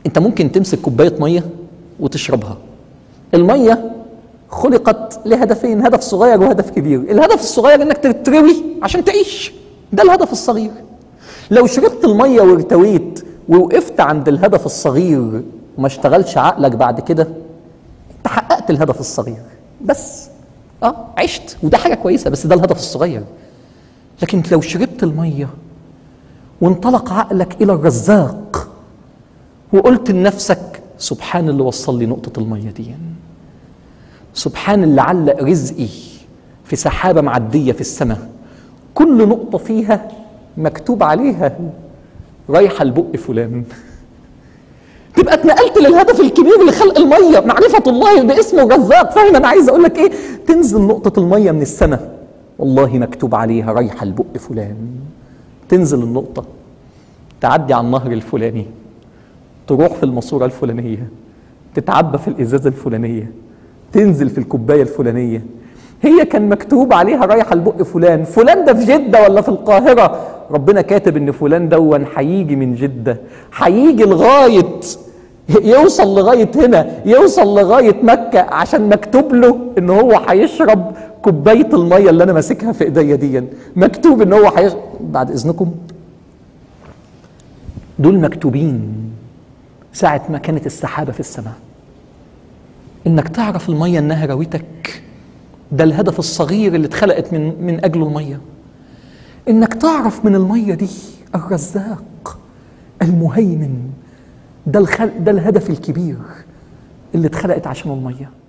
انت ممكن تمسك كوبايه ميه وتشربها الميه خلقت لهدفين هدف صغير وهدف كبير الهدف الصغير انك تتروي عشان تعيش ده الهدف الصغير لو شربت الميه وارتويت ووقفت عند الهدف الصغير وما اشتغلش عقلك بعد كده انت حققت الهدف الصغير بس اه عشت وده حاجه كويسه بس ده الهدف الصغير لكن لو شربت الميه وانطلق عقلك الى الرزاق وقلت لنفسك سبحان اللي وصل لي نقطه الميه دي سبحان اللي علق رزقي في سحابه معديه في السماء كل نقطه فيها مكتوب عليها رايحه لبق فلان تبقى اتنقلت للهدف الكبير لخلق الميه معرفه الله باسمه الرزاق فاهم انا عايز اقول لك ايه تنزل نقطه الميه من السماء والله مكتوب عليها رايحه لبق فلان تنزل النقطه تعدي على النهر الفلاني تروح في الماسوره الفلانيه تتعبى في الازازه الفلانيه تنزل في الكوبايه الفلانيه هي كان مكتوب عليها رايحه لبق فلان فلان ده في جده ولا في القاهره ربنا كاتب ان فلان دون هيجي من جده هيجي لغايه يوصل لغايه هنا يوصل لغايه مكه عشان مكتوب له ان هو هيشرب كوبايه الميه اللي انا ماسكها في ايديا دي مكتوب ان هو هيشرب بعد اذنكم دول مكتوبين ساعه ما كانت السحابه في السماء انك تعرف الميه انها راوتك ده الهدف الصغير اللي اتخلقت من من اجله الميه انك تعرف من الميه دي الرزاق المهيمن ده الخلق ده الهدف الكبير اللي اتخلقت عشان الميه